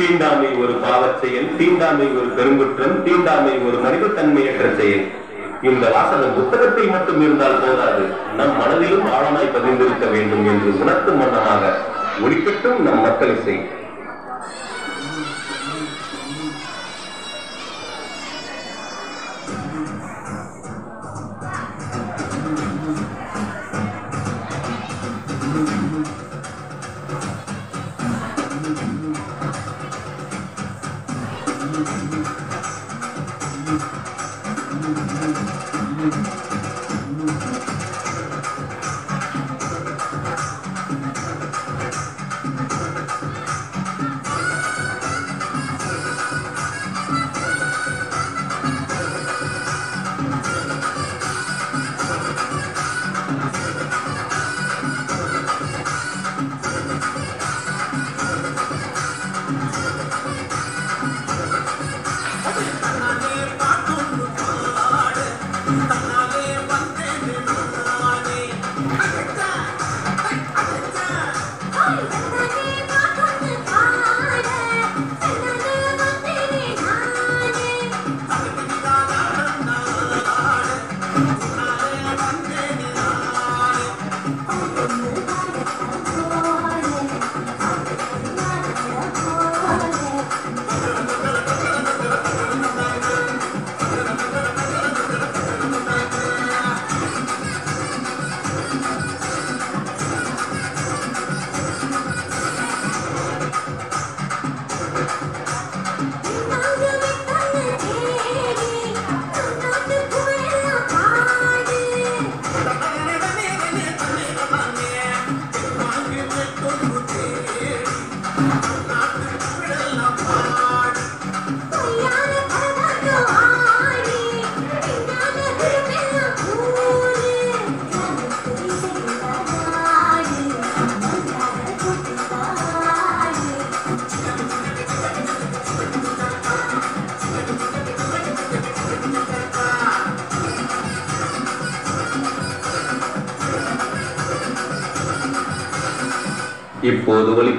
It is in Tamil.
தீண்டாமை ஒரு பாவச் செயல் தீண்டாமை ஒரு பெருங்குற்றம் தீண்டாமை ஒரு மனிதத்தன்மையற்ற செயல் இந்த வாசகம் புத்தகத்தில் மட்டும் இருந்தால் போதாது நம் மனதிலும் ஆழமாய் பதிந்திருக்க வேண்டும் என்று உணர்த்தும் வண்ணமாக ஒளிக்கட்டும் நம் மக்கள் இசை இப்போது ஒலி